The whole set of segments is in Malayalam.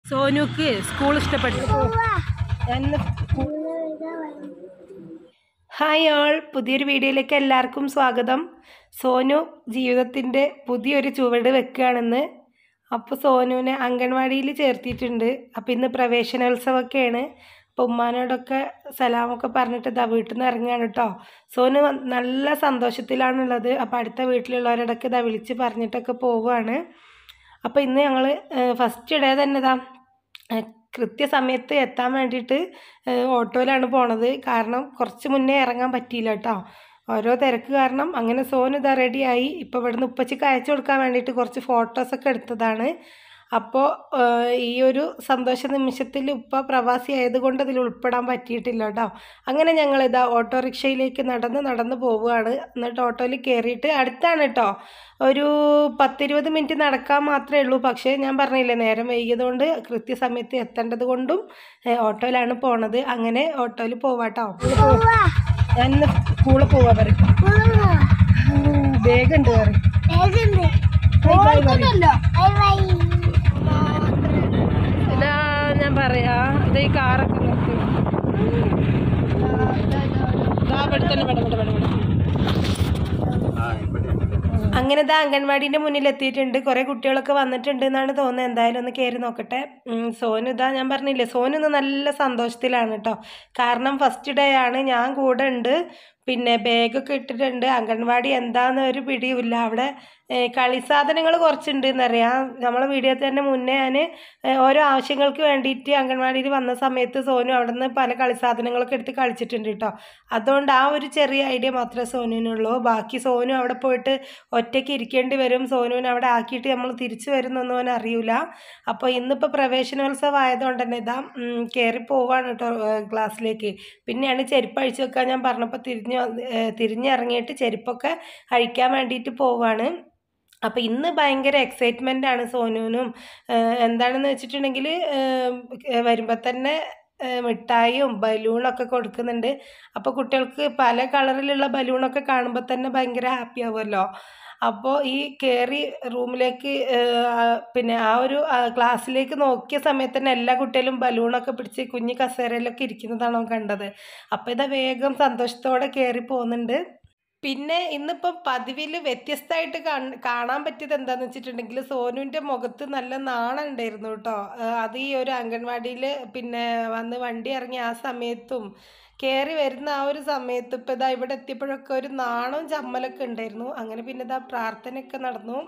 സോനുക്ക് സ്കൂൾ ഇഷ്ടപ്പെട്ടു ഞാൻ ഇന്ന് ഹായ് ഓൾ പുതിയൊരു വീഡിയോയിലേക്ക് എല്ലാവർക്കും സ്വാഗതം സോനു ജീവിതത്തിൻ്റെ പുതിയൊരു ചുവട് വെക്കുകയാണെന്ന് അപ്പോൾ സോനുവിനെ അംഗൻവാടിയിൽ ചേർത്തിയിട്ടുണ്ട് അപ്പോൾ ഇന്ന് പ്രവേശനോത്സവമൊക്കെയാണ് അപ്പോൾ ഉമ്മാനോടൊക്കെ സലാമൊക്കെ പറഞ്ഞിട്ട് ഇതാ വീട്ടിൽ നിന്ന് ഇറങ്ങുകയാണ് കേട്ടോ സോനു വ- നല്ല സന്തോഷത്തിലാണുള്ളത് അപ്പോൾ അടുത്ത വീട്ടിലുള്ളവരോടൊക്കെ ഇതാ വിളിച്ച് പറഞ്ഞിട്ടൊക്കെ പോവുകയാണ് അപ്പോൾ ഇന്ന് ഞങ്ങൾ ഫസ്റ്റ് ഡേ തന്നെ ഇതാ ഏഹ് കൃത്യസമയത്ത് എത്താൻ വേണ്ടിയിട്ട് ഏഹ് ഓട്ടോയിലാണ് പോണത് കാരണം കുറച്ച് മുന്നേ ഇറങ്ങാൻ പറ്റിയില്ല കേട്ടോ ഓരോ തിരക്ക് കാരണം അങ്ങനെ സോന് ഇതാ റെഡിയായി ഇപ്പോൾ ഇവിടുന്ന് ഉപ്പച്ചിക്ക് അയച്ചു കൊടുക്കാൻ വേണ്ടിയിട്ട് കുറച്ച് ഫോട്ടോസൊക്കെ എടുത്തതാണ് അപ്പോൾ ഈ ഒരു സന്തോഷ നിമിഷത്തിൽ ഉപ്പ പ്രവാസി ആയതുകൊണ്ട് അതിൽ ഉൾപ്പെടാൻ പറ്റിയിട്ടില്ല കേട്ടോ അങ്ങനെ ഞങ്ങൾ ഇതാ ഓട്ടോറിക്ഷയിലേക്ക് നടന്ന് നടന്ന് പോവുകയാണ് എന്നിട്ട് ഓട്ടോയിൽ കയറിയിട്ട് അടുത്താണ് കേട്ടോ ഒരു പത്തിരുപത് മിനിറ്റ് നടക്കാൻ മാത്രമേ ഉള്ളൂ പക്ഷേ ഞാൻ പറഞ്ഞില്ലേ നേരം വൈകിയതുകൊണ്ട് കൃത്യസമയത്ത് എത്തേണ്ടത് കൊണ്ടും ഏ, ഓട്ടോയിലാണ് പോണത് അങ്ങനെ ഓട്ടോയിൽ പോവാട്ടോ ഞാൻ ഇന്ന് സ്കൂളിൽ പോവാ പറയും വേഗം ഉണ്ട് പറയും ഇതാ ഞാൻ പറയാ ഇത് ഈ കാറൊക്കെ നോക്ക് ദാ ഇവിടെ തന്നെ ഇവിടെ ഇവിടെ ഇവിടെ ഇവിടെ അങ്ങനെ ഇതാ അംഗൻവാടീൻ്റെ മുന്നിൽ എത്തിയിട്ടുണ്ട് കുറേ കുട്ടികളൊക്കെ വന്നിട്ടുണ്ട് എന്നാണ് തോന്നുന്നത് എന്തായാലും ഒന്ന് കയറി നോക്കട്ടെ ഉം, സോനു ഇതാ ഞാൻ പറഞ്ഞില്ലേ സോനു ഇന്ന് നല്ല സന്തോഷത്തിലാണ് കേട്ടോ കാരണം ഫസ്റ്റ് ഡേ ആണ് ഞാൻ കൂടെ ഉണ്ട് പിന്നെ ബാഗൊക്കെ ഇട്ടിട്ടുണ്ട് അംഗൻവാടി എന്താന്ന് ഒരു പിടിയുമില്ല അവിടെ ഏഹ്, കളി സാധനങ്ങൾ കുറച്ചുണ്ട് എന്നറിയാം നമ്മളെ വീഡിയോ തന്നെ മുന്നേ ഞാൻ ഓരോ ആവശ്യങ്ങൾക്ക് വേണ്ടിയിട്ട് അംഗൻവാടിയിൽ വന്ന സമയത്ത് സോനു അവിടെ നിന്ന് പല കളി സാധനങ്ങളൊക്കെ എടുത്ത് കളിച്ചിട്ടുണ്ട് കേട്ടോ അതുകൊണ്ട് ആ ഒരു ചെറിയ ഐഡിയ മാത്രമേ സോനുവിനുള്ളൂ ബാക്കി സോനു അവിടെ പോയിട്ട് ഒറ്റയ്ക്ക് ഇരിക്കേണ്ടി വരും സോനുവിനെ അവിടെ ആക്കിയിട്ട് നമ്മൾ തിരിച്ചു വരുന്നൊന്നും അവൻ അറിയില്ല അപ്പോൾ ഇന്നിപ്പോൾ പ്രവേശനോത്സവം ആയതുകൊണ്ട് തന്നെ ഇതാ ഉം, കയറി പോവാണ് കേട്ടോ ഏഹ്, ക്ലാസ്സിലേക്ക് പിന്നെയാണ് ചെരുപ്പ് അഴിച്ചു വെക്കാൻ ഞാൻ പറഞ്ഞപ്പോൾ തിരിഞ്ഞ് വന്ന്- ഏഹ്, തിരിഞ്ഞിറങ്ങിയിട്ട് ചെരുപ്പൊക്കെ അഴിക്കാൻ വേണ്ടിയിട്ട് പോവാണ് അപ്പോൾ ഇന്ന് ഭയങ്കര എക്സൈറ്റ്മെൻ്റ് ആണ് സോനുവിനും ഏഹ്, എന്താണെന്ന് വെച്ചിട്ടുണ്ടെങ്കിൽ വരുമ്പോൾ തന്നെ ഏഹ്, മിഠായിയും ബലൂണൊക്കെ കൊടുക്കുന്നുണ്ട് അപ്പോൾ കുട്ടികൾക്ക് പല കളറിലുള്ള ബലൂണൊക്കെ കാണുമ്പോൾ തന്നെ ഭയങ്കര ഹാപ്പി ആവുമല്ലോ അപ്പോൾ ഈ കയറി റൂമിലേക്ക് ഏഹ്, ആ, പിന്നെ ആ ഒരു ആ, ക്ലാസ്സിലേക്ക് നോക്കിയ സമയത്ത് തന്നെ എല്ലാ കുട്ടികളും ബലൂണൊക്കെ പിടിച്ച് കുഞ്ഞു കസേരയിലൊക്കെ ഇരിക്കുന്നതാണ് അവൻ കണ്ടത് അപ്പോൾ ഇതാ വേഗം സന്തോഷത്തോടെ കയറി പോകുന്നുണ്ട് പിന്നെ ഇന്നിപ്പം പതിവിൽ വ്യത്യസ്തമായിട്ട് കാണ് കാണാൻ പറ്റിയത് എന്താന്ന് വെച്ചിട്ടുണ്ടെങ്കിൽ സോനുവിൻ്റെ മുഖത്ത് നല്ല നാണം ഉണ്ടായിരുന്നു കേട്ടോ അത് ഈ ഒരു അംഗൻവാടിയിൽ പിന്നെ വന്ന് വണ്ടി ഇറങ്ങി ആ സമയത്തും കയറി വരുന്ന ആ ഒരു സമയത്ത് ഇപ്പം ഇതാ ഇവിടെ എത്തിയപ്പോഴൊക്കെ ഒരു നാണവും ചമ്മലൊക്കെ ഉണ്ടായിരുന്നു അങ്ങനെ പിന്നെ ഇതാ പ്രാർത്ഥനയൊക്കെ നടന്നു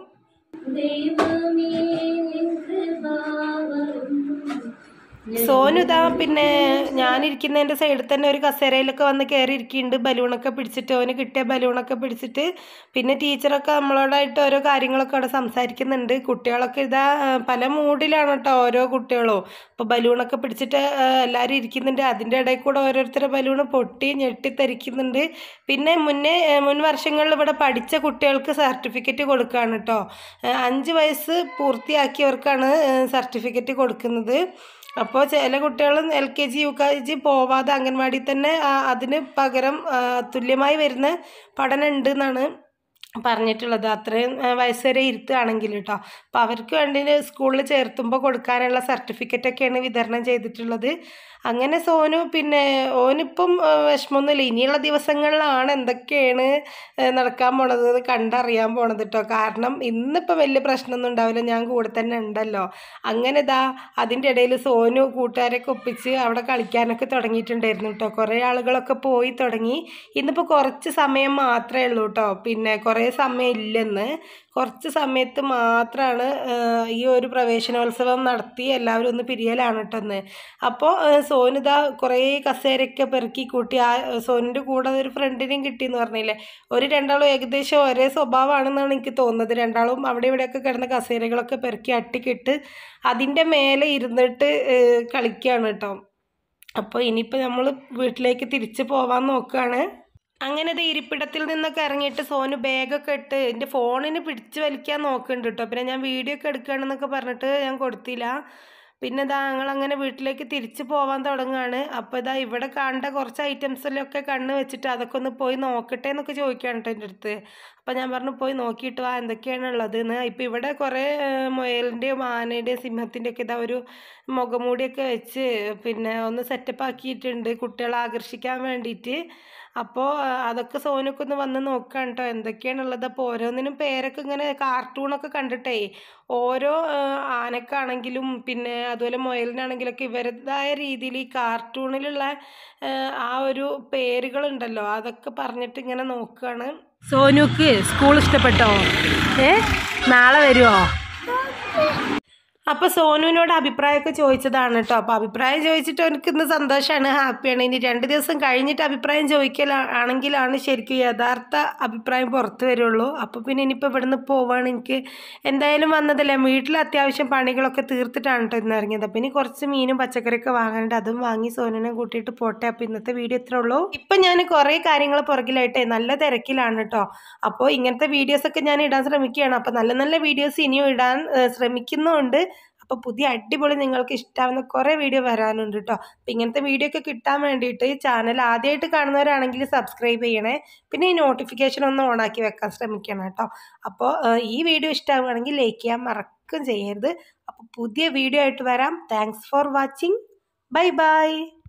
സോനു ഇതാ പിന്നെ ഞാനിരിക്കുന്നതിൻ്റെ സൈഡിൽ തന്നെ ഒരു കസേരയിലൊക്കെ വന്ന് കയറി ഇരിക്കുന്നുണ്ട് ബലൂണൊക്കെ പിടിച്ചിട്ട് അവന് കിട്ടിയ ബലൂണൊക്കെ പിടിച്ചിട്ട് പിന്നെ ടീച്ചറൊക്കെ നമ്മളോടായിട്ട് ഓരോ കാര്യങ്ങളൊക്കെ അവിടെ സംസാരിക്കുന്നുണ്ട് കുട്ടികളൊക്കെ ഇതാ ആ, പല മൂഡിലാണ് കേട്ടോ ഓരോ കുട്ടികളും അപ്പോൾ ബലൂണൊക്കെ പിടിച്ചിട്ട് ആ, എല്ലാവരും ഇരിക്കുന്നുണ്ട് അതിൻ്റെ ഇടയിൽ കൂടെ ഓരോരുത്തരുടെ ബലൂണ് പൊട്ടി ഞെട്ടിത്തെറിക്കുന്നുണ്ട് പിന്നെ മുന്നേ ആ, മുൻ വർഷങ്ങളിൽ ഇവിടെ പഠിച്ച കുട്ടികൾക്ക് സർട്ടിഫിക്കറ്റ് കൊടുക്കുകയാണ് കേട്ടോ ആ, അഞ്ച് വയസ്സ് പൂർത്തിയാക്കിയവർക്കാണ് സർട്ടിഫിക്കറ്റ് കൊടുക്കുന്നത് അപ്പോൾ ചില കുട്ടികളും L K G U K G പോവാതെ അംഗൻവാടി തന്നെ ആ, അതിന് പകരം ആ, തുല്യമായി വരുന്ന പഠനം ഉണ്ട് എന്നാണ് പറഞ്ഞിട്ടുള്ളത് അത്രയും ആ, വയസ്സ് വരെ ഇരുത്തുകയാണെങ്കിൽ കേട്ടോ അപ്പോൾ അവർക്ക് വേണ്ടി സ്കൂളിൽ ചേർത്തുമ്പോൾ കൊടുക്കാനുള്ള സർട്ടിഫിക്കറ്റൊക്കെയാണ് വിതരണം ചെയ്തിട്ടുള്ളത് അങ്ങനെ സോനു പിന്നെ ഓനിപ്പം ആ, വിഷമമൊന്നുമില്ല ഇനിയുള്ള ദിവസങ്ങളിലാണ് എന്തൊക്കെയാണ് ആ, നടക്കാൻ പോണത് എന്ന് കണ്ടറിയാൻ പോണത് കേട്ടോ കാരണം ഇന്നിപ്പോൾ വലിയ പ്രശ്നമൊന്നും ഉണ്ടാവില്ല ഞാൻ കൂടെ തന്നെ ഉണ്ടല്ലോ അങ്ങനെ ഇതാ അതിൻ്റെ ഇടയിൽ സോനു കൂട്ടുകാരൊക്കെ ഒപ്പിച്ച് അവിടെ കളിക്കാനൊക്കെ തുടങ്ങിയിട്ടുണ്ടായിരുന്നു കേട്ടോ കുറേ ആളുകളൊക്കെ പോയി തുടങ്ങി ഇന്നിപ്പോൾ കുറച്ച് സമയം മാത്രമേ ഉള്ളൂ കേട്ടോ പിന്നെ കുറേ സമയം ഇല്ലെന്ന് കുറച്ച് സമയത്ത് മാത്രമാണ് ഈ ഒരു പ്രവേശനോത്സവം നടത്തി എല്ലാവരും ഒന്ന് പിരിയലാണ് കേട്ടോ ഇന്ന് അപ്പോൾ സോനിത കുറേ കസേരയൊക്കെ പെറുക്കി കൂട്ടി ആ സോനിൻ്റെ കൂടെ ഒരു ഫ്രണ്ടിനെയും കിട്ടിയെന്ന് പറഞ്ഞില്ലേ ഒരു രണ്ടാളും ഏകദേശം ഒരേ സ്വഭാവമാണെന്നാണ് എനിക്ക് തോന്നുന്നത് രണ്ടാളും അവിടെ ഇവിടെയൊക്കെ കിടന്ന കസേരകളൊക്കെ പെറുക്കി അട്ടിക്കിട്ട് അതിൻ്റെ മേലെ ഇരുന്നിട്ട് ഏഹ്, കളിക്കുകയാണ് കേട്ടോ അപ്പോൾ ഇനിയിപ്പോൾ നമ്മൾ വീട്ടിലേക്ക് തിരിച്ച് പോവാൻ നോക്കുകയാണ് അങ്ങനെ ഇത് ഇരിപ്പിടത്തിൽ നിന്നൊക്കെ ഇറങ്ങിയിട്ട് സോനു ബാഗൊക്കെ ഇട്ട് എൻ്റെ ഫോണിന് പിടിച്ച് വലിക്കാൻ നോക്കുന്നുണ്ട് കേട്ടോ പിന്നെ ഞാൻ വീഡിയോ ഒക്കെ എടുക്കുകയാണെന്നൊക്കെ പറഞ്ഞിട്ട് ഞാൻ കൊടുത്തില്ല പിന്നെ ഇതാ ഞങ്ങളങ്ങനെ വീട്ടിലേക്ക് തിരിച്ചു പോവാൻ തുടങ്ങുകയാണ് അപ്പോൾ ഇതാ ഇവിടെ കണ്ട കുറച്ച് ഐറ്റംസിലൊക്കെ കണ്ണ് വെച്ചിട്ട് അതൊക്കെ ഒന്ന് പോയി നോക്കട്ടെ എന്നൊക്കെ ചോദിക്കുകയാണ് കേട്ടോ എൻ്റെ അടുത്ത് അപ്പോൾ ഞാൻ പറഞ്ഞു പോയി നോക്കിയിട്ട് വാ എന്തൊക്കെയാണ് ഉള്ളത് എന്ന് ഇപ്പം ഇവിടെ കുറേ മുയലിൻ്റെയും ആനയുടെയും സിംഹത്തിൻ്റെ ഒക്കെ ഇതാ ഒരു മുഖമൂടിയൊക്കെ വെച്ച് പിന്നെ ഒന്ന് സെറ്റപ്പ് ആക്കിയിട്ടുണ്ട് കുട്ടികളെ ആകർഷിക്കാൻ വേണ്ടിയിട്ട് അപ്പോൾ അതൊക്കെ സോനൊക്കെ ഒന്ന് വന്ന് നോക്കാം കേട്ടോ എന്തൊക്കെയാണുള്ളത് അപ്പോൾ ഓരോന്നിനും പേരൊക്കെ ഇങ്ങനെ കാർട്ടൂണൊക്കെ കണ്ടിട്ടേ ഓരോ ആ, ആനക്കാണെങ്കിലും പിന്നെ അതുപോലെ മുയലിനാണെങ്കിലൊക്കെ ഇവരുടേതായ രീതിയിൽ ഈ കാർട്ടൂണിലുള്ള ആ, ആ ഒരു പേരുകളുണ്ടല്ലോ അതൊക്കെ പറഞ്ഞിട്ട് ഇങ്ങനെ നോക്കുകയാണ് സോനുക്ക് സ്കൂൾ ഇഷ്ടപ്പെട്ടോ ഏ നാളെ വരുമോ അപ്പൊ സോനുവിനോട് അഭിപ്രായമൊക്കെ ചോദിച്ചതാണ് കേട്ടോ അപ്പൊ അഭിപ്രായം ചോദിച്ചിട്ട് എനിക്ക് ഇന്ന് സന്തോഷമാണ് ഹാപ്പിയാണ് ഇനി രണ്ട് ദിവസം കഴിഞ്ഞിട്ട് അഭിപ്രായം ചോദിക്കല ആണെങ്കിലാണ് ശരിക്കും യഥാർത്ഥ അഭിപ്രായം പുറത്തു വരുള്ളൂ അപ്പോൾ പിന്നെ ഇനിയിപ്പോൾ ഇവിടുന്ന് പോവാണ് എനിക്ക് എന്തായാലും വന്നതല്ലേ വീട്ടിൽ അത്യാവശ്യം പണികളൊക്കെ തീർത്തിട്ടാണ് കേട്ടോ ഇന്ന് ഇറങ്ങിയത് അപ്പം ഇനി കുറച്ച് മീനും പച്ചക്കറിയൊക്കെ വാങ്ങാനുണ്ട് അതും വാങ്ങി സോനുവിനെ കൂട്ടിയിട്ട് പോട്ടെ അപ്പോൾ ഇന്നത്തെ വീഡിയോ ഇത്രേ ഉള്ളൂ ഇപ്പം ഞാൻ കുറേ കാര്യങ്ങൾ പുറകിലായിട്ടേ നല്ല തിരക്കിലാണ് കേട്ടോ അപ്പോൾ ഇങ്ങനത്തെ വീഡിയോസൊക്കെ ഞാൻ ഇടാൻ ശ്രമിക്കുകയാണ് അപ്പോൾ നല്ല നല്ല വീഡിയോസ് ഇനിയും ഇടാൻ ഏഹ്, ശ്രമിക്കുന്നുമുണ്ട് അപ്പോൾ പുതിയ അടിപൊളി നിങ്ങൾക്ക് ഇഷ്ടാവുന്ന കുറേ വീഡിയോ വരാനുണ്ട് കേട്ടോ അപ്പോൾ ഇങ്ങനത്തെ വീഡിയോ ഒക്കെ കിട്ടാൻ വേണ്ടിയിട്ട് ചാനൽ ആദ്യമായിട്ട് കാണുന്നവരാണെങ്കിൽ സബ്സ്ക്രൈബ് ചെയ്യണേ പിന്നെ ഈ നോട്ടിഫിക്കേഷൻ ഒന്ന് ഓണാക്കി വെക്കാൻ ശ്രമിക്കണം കേട്ടോ അപ്പോൾ ഏഹ്, ഈ വീഡിയോ ഇഷ്ടമാവുകയാണെങ്കിൽ ലൈക്ക് ചെയ്യാൻ മറക്കും ചെയ്യരുത് അപ്പോൾ പുതിയ വീഡിയോ ആയിട്ട് വരാം thanks for watching bye by